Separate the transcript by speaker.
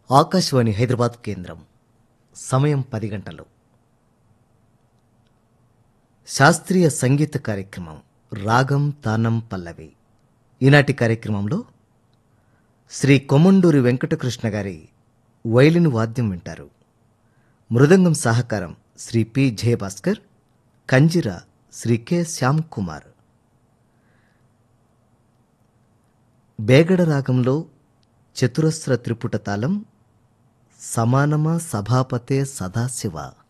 Speaker 1: ఆకాశవాణి హైదరాబాద్ కేంద్రం సమయం పది గంటలు శాస్త్రీయ సంగీత కార్యక్రమం రాగం తానం పల్లవి ఈనాటి కార్యక్రమంలో శ్రీ కొమండూరి వెంకటకృష్ణ గారి వైలిన్ వాద్యం వింటారు మృదంగం సహకారం శ్రీ పి జయభాస్కర్ కంజిర శ్రీ కె శ్యామ్ కుమార్ బేగడ రాగంలో చతురస్ర త్రిపుట తాళం సమానమా సభాపతే సదాశివ